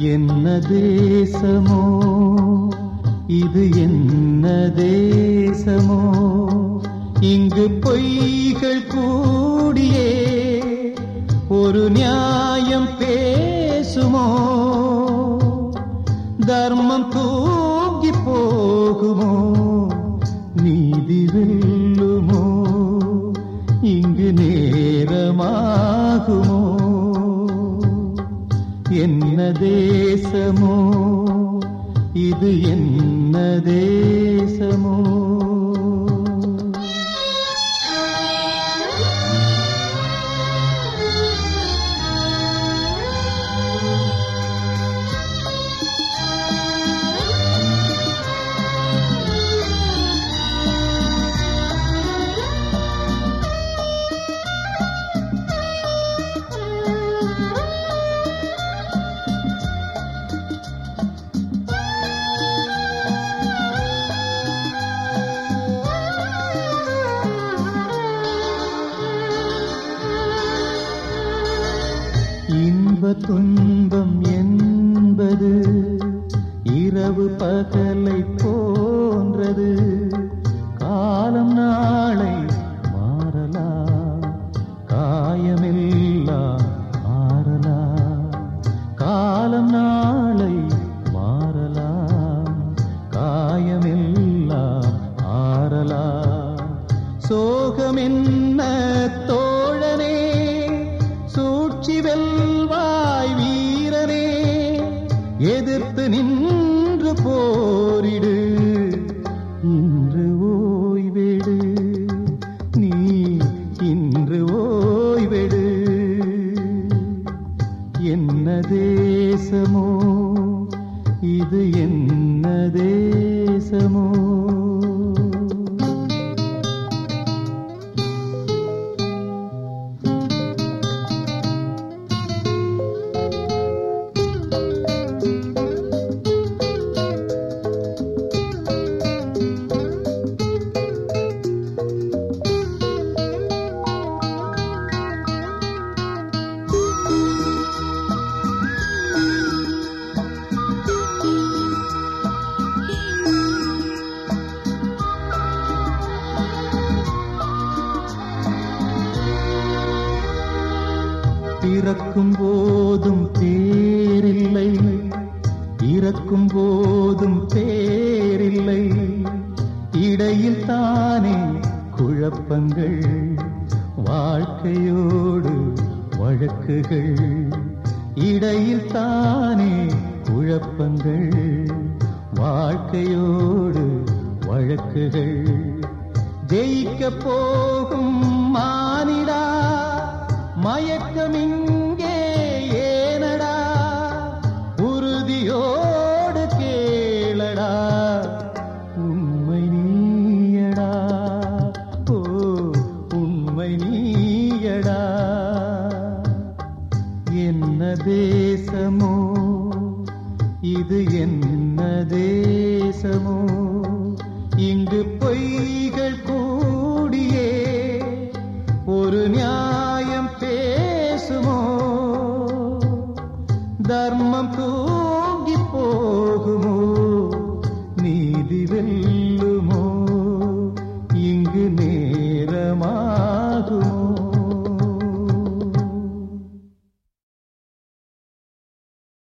என்ன தேசமோ இது என்ன தேசமோ இங்கு பொய்கள் கூடியே ஒரு நியாயம் பேசுமோ தர்மம் தூங்கி போகுமோ நீதி வெல்லுமோ இங்கு நேரமாகுமோ என்ன தேசமோ இது என்ன தேசமோ இன்ப துன்பம் என்பது இரவு பகலை போன்றது காலம் நாளை மாறலாம் காயமெல்லாம் மாறலாம் காலம் நாளை மாறலாம் காயமெல்லாம் ஆறலாம் சோகம் என்ன தோழனே சூழ்ச்சி வெல்வாய் வீரனே எதிர்த்து நின்று போரிடு இன்று ஓய்வெடு நீ இன்று ஓய்வெடு என்ன தேசமோ இது என்ன தேசமோ பிறக்கும் போதும் பேரில்லை இறக்கும் போதும் பேரில்லை இடையில் தானே குழப்பங்கள் வாழ்க்கையோடு வழக்குகள் இடையில் தானே குழப்பங்கள் வாழ்க்கையோடு வழக்குகள் ஜெயிக்க போகும் மானிடா மயக்கம் இங்கே ஏனடா உறுதியோடு கேளடா உண்மை நீயடா ஓ உண்மை நீயடா என்ன தேசமோ இது என்ன தேசமோ இங்கு பொய்கள் கூடியே ஒரு நியாயம் பேசுமோ தர்மம் தூ